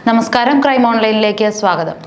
നമസ്കാരം ക്രൈം ഓൺലൈനിലേക്ക് സ്വാഗതം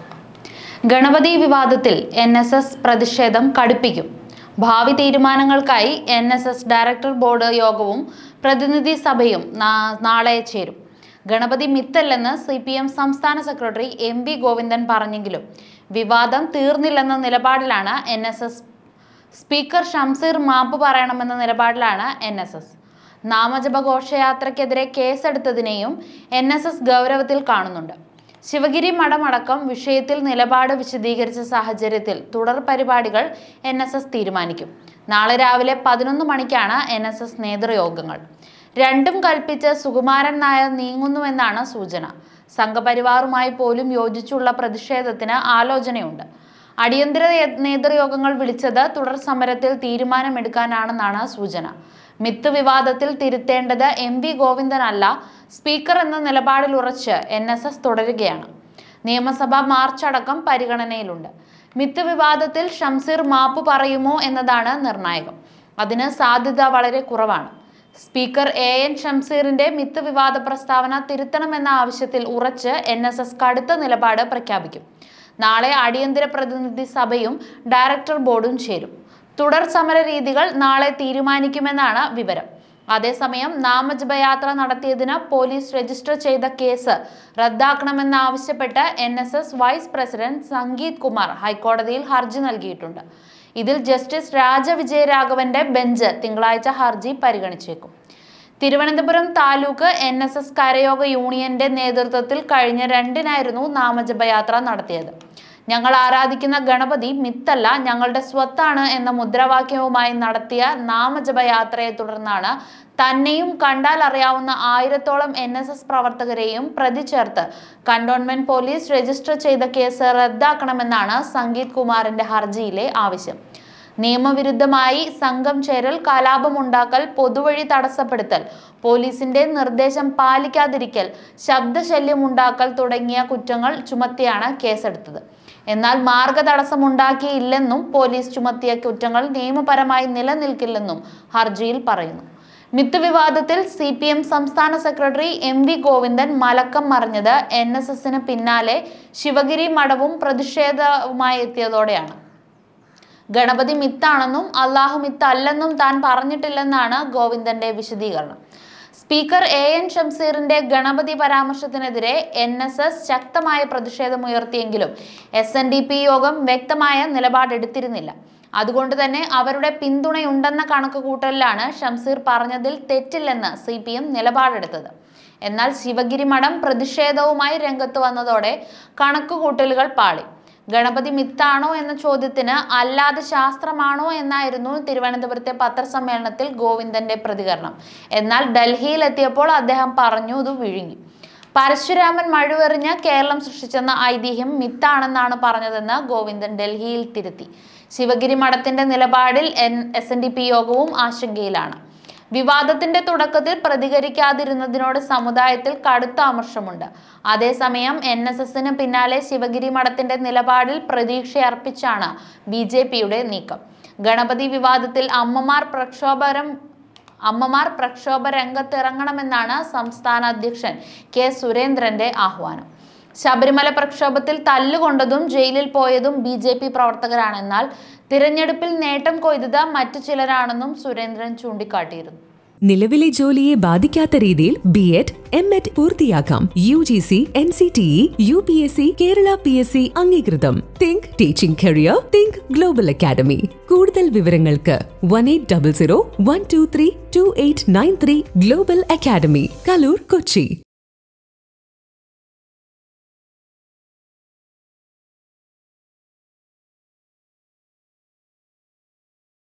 ഗണപതി വിവാദത്തിൽ എൻ എസ് എസ് പ്രതിഷേധം കടുപ്പിക്കും ഭാവി തീരുമാനങ്ങൾക്കായി N S S director board യോഗവും പ്രതിനിധി സഭയും നാ- നാളെ ചേരും ഗണപതി മിത്തല്ലെന്ന് സി പി എം സംസ്ഥാന സെക്രട്ടറി എം വി ഗോവിന്ദൻ പറഞ്ഞെങ്കിലും വിവാദം തീർന്നില്ലെന്ന നിലപാടിലാണ് N S S speaker Shamseer മാപ്പ് പറയണമെന്ന നിലപാടിലാണ് എൻ എസ് എസ് നാമജപ ഘോഷയാത്രയ്ക്കെതിരെ കേസെടുത്തതിനെയും എൻ എസ് എസ് ഗൗരവത്തിൽ കാണുന്നുണ്ട് ശിവഗിരി മഠമടക്കം വിഷയത്തിൽ നിലപാട് വിശദീകരിച്ച സാഹചര്യത്തിൽ തുടർ പരിപാടികൾ എൻ എസ് എസ് തീരുമാനിക്കും നാളെ രാവിലെ പതിനൊന്ന് മണിക്കാണ് എൻ എസ് എസ് നേതൃയോഗങ്ങൾ രണ്ടും കൽപ്പിച്ച് സുകുമാരൻ നായർ നീങ്ങുന്നുവെന്നാണ് സൂചന സംഘപരിവാറുമായി പോലും യോജിച്ചുള്ള പ്രതിഷേധത്തിന് ആലോചനയുണ്ട് അടിയന്തര നേ- നേതൃയോഗങ്ങൾ വിളിച്ചത് തുടർ സമരത്തിൽ തീരുമാനമെടുക്കാനാണെന്നാണ് സൂചന മിത്ത് വിവാദത്തിൽ തിരുത്തേണ്ടത് എം വി ഗോവിന്ദനല്ല സ്പീക്കർ എന്ന നിലപാടിൽ ഉറച്ച് എൻ എസ് എസ് തുടരുകയാണ് നിയമസഭാ മാർച്ച് അടക്കം പരിഗണനയിലുണ്ട് മിത്ത് വിവാദത്തിൽ ഷംസീർ മാപ്പ് പറയുമോ എന്നതാണ് നിർണായകം അതിന് സാധ്യത വളരെ കുറവാണ് സ്പീക്കർ എ എൻ ഷംസീറിന്റെ മിത്ത് വിവാദ പ്രസ്താവന തിരുത്തണമെന്ന ആവശ്യത്തിൽ ഉറച്ച് എൻ എസ് എസ് കടുത്ത നിലപാട് പ്രഖ്യാപിക്കും നാളെ അടിയന്തര പ്രതിനിധി സഭയും ഡയറക്ടർ ബോർഡും ചേരും തുടർ സമര രീതികൾ നാളെ തീരുമാനിക്കുമെന്നാണ് വിവരം അതേസമയം നാമജപയാത്ര നടത്തിയതിന് പോലീസ് രജിസ്റ്റർ ചെയ്ത കേസ് റദ്ദാക്കണമെന്നാവശ്യപ്പെട്ട് N S S vice president Sangeeth Kumar ഹൈക്കോടതിയിൽ ഹർജി നൽകിയിട്ടുണ്ട് ഇതിൽ ജസ്റ്റിസ് രാജവിജയരാഘവന്റെ ബെഞ്ച് തിങ്കളാഴ്ച ഹർജി പരിഗണിച്ചേക്കും Thiruvananthapuram taluk N S S കരയോഗ യൂണിയന്റെ നേതൃത്വത്തിൽ കഴിഞ്ഞ രണ്ടിനായിരുന്നു നാമജപയാത്ര നടത്തിയത് ഞങ്ങൾ ആരാധിക്കുന്ന ഗണപതി മിത്തല്ല ഞങ്ങളുടെ സ്വത്താണ് എന്ന മുദ്രാവാക്യവുമായി നടത്തിയ നാമജപയാത്രയെ തുടർന്നാണ് തന്നെയും കണ്ടാൽ അറിയാവുന്ന ആയിരത്തോളം എൻ എസ് എസ് പ്രവർത്തകരെയും പ്രതി ചേർത്ത് കന്റോൺമെന്റ് പോലീസ് രജിസ്റ്റർ ചെയ്ത കേസ് റദ്ദാക്കണമെന്നാണ് സംഗീത് കുമാറിന്റെ ഹർജിയിലെ ആവശ്യം നിയമവിരുദ്ധമായി സംഘം ചേരൽ കലാപമുണ്ടാക്കൽ പൊതുവഴി തടസ്സപ്പെടുത്തൽ പോലീസിന്റെ നിർദ്ദേശം പാലിക്കാതിരിക്കൽ ശബ്ദശല്യമുണ്ടാക്കൽ തുടങ്ങിയ കുറ്റങ്ങൾ ചുമത്തിയാണ് കേസെടുത്തത് എന്നാൽ മാർഗതടസ്സമുണ്ടാക്കിയില്ലെന്നും പോലീസ് ചുമത്തിയ കുറ്റങ്ങൾ നിയമപരമായി നിലനിൽക്കില്ലെന്നും ഹർജിയിൽ പറയുന്നു മിത്ത് വിവാദത്തിൽ സി പി എം സംസ്ഥാന സെക്രട്ടറി എം വി ഗോവിന്ദൻ മലക്കം മറിഞ്ഞത് എൻ എസ് എസിന് പിന്നാലെ ശിവഗിരി മഠവും പ്രതിഷേധവുമായി എത്തിയതോടെയാണ് ഗണപതി മിത്താണെന്നും അള്ളാഹു മിത്തല്ലെന്നും താൻ പറഞ്ഞിട്ടില്ലെന്നാണ് ഗോവിന്ദന്റെ വിശദീകരണം സ്പീക്കർ എ എൻ ഷംസീറിന്റെ ഗണപതി പരാമർശത്തിനെതിരെ എൻ എസ് എസ് ശക്തമായ പ്രതിഷേധമുയർത്തിയെങ്കിലും എസ് എൻ ഡി പി യോഗം വ്യക്തമായ നിലപാടെടുത്തിരുന്നില്ല അതുകൊണ്ട് തന്നെ അവരുടെ പിന്തുണയുണ്ടെന്ന കണക്കുകൂട്ടലിലാണ് ഷംസീർ പറഞ്ഞതിൽ തെറ്റില്ലെന്ന് സി പി എം നിലപാടെടുത്തത് എന്നാൽ ശിവഗിരി മഠം പ്രതിഷേധവുമായി രംഗത്ത് വന്നതോടെ കണക്കുകൂട്ടലുകൾ പാളി ഗണപതി മിത്താണോ എന്ന ചോദ്യത്തിന് അല്ലാതെ ശാസ്ത്രമാണോ എന്നായിരുന്നു തിരുവനന്തപുരത്തെ പത്രസമ്മേളനത്തിൽ ഗോവിന്ദന്റെ പ്രതികരണം എന്നാൽ ഡൽഹിയിൽ എത്തിയപ്പോൾ അദ്ദേഹം പറഞ്ഞു ഇത് വിഴുങ്ങി പരശുരാമൻ മഴുവെറിഞ്ഞ് കേരളം സൃഷ്ടിച്ചെന്ന ഐതിഹ്യം മിത്താണെന്നാണ് പറഞ്ഞതെന്ന് ഗോവിന്ദൻ ഡൽഹിയിൽ തിരുത്തി ശിവഗിരി മഠത്തിന്റെ നിലപാടിൽ N S N D P യോഗവും ആശങ്കയിലാണ് വിവാദത്തിന്റെ തുടക്കത്തിൽ പ്രതികരിക്കാതിരുന്നതിനോട് സമുദായത്തിൽ കടുത്ത അമർഷമുണ്ട് അതേസമയം എൻ എസ് എസിന് പിന്നാലെ ശിവഗിരി മഠത്തിന്റെ നിലപാടിൽ പ്രതീക്ഷയർപ്പിച്ചാണ് ബി ജെ പിയുടെ നീക്കം ഗണപതി വിവാദത്തിൽ അമ്മമാർ പ്രക്ഷോഭരം അമ്മമാർ പ്രക്ഷോഭ രംഗത്തിറങ്ങണമെന്നാണ് സംസ്ഥാന അധ്യക്ഷൻ കെ സുരേന്ദ്രന്റെ ആഹ്വാനം ശബരിമല പ്രക്ഷോഭത്തിൽ തല്ലുകൊണ്ടതും ജയിലിൽ പോയതും ബി ജെ പി പ്രവർത്തകരാണെന്നാൽ തിരഞ്ഞെടുപ്പിൽ നേട്ടം കൊയ്തത് മറ്റു ചിലരാണെന്നും സുരേന്ദ്രൻ ചൂണ്ടിക്കാട്ടിയിരുന്നു നിലവിലെ ജോലിയെ ബാധിക്കാത്ത രീതിയിൽ ബി എഡ് എം എഡ് പൂർത്തിയാക്കാം U G C N C T E U P S C Kerala P S C അംഗീകൃതം think teaching career think global academy കൂടുതൽ വിവരങ്ങൾക്ക് one eight double zero one two three two eight nine three global academy Kaloor Kochi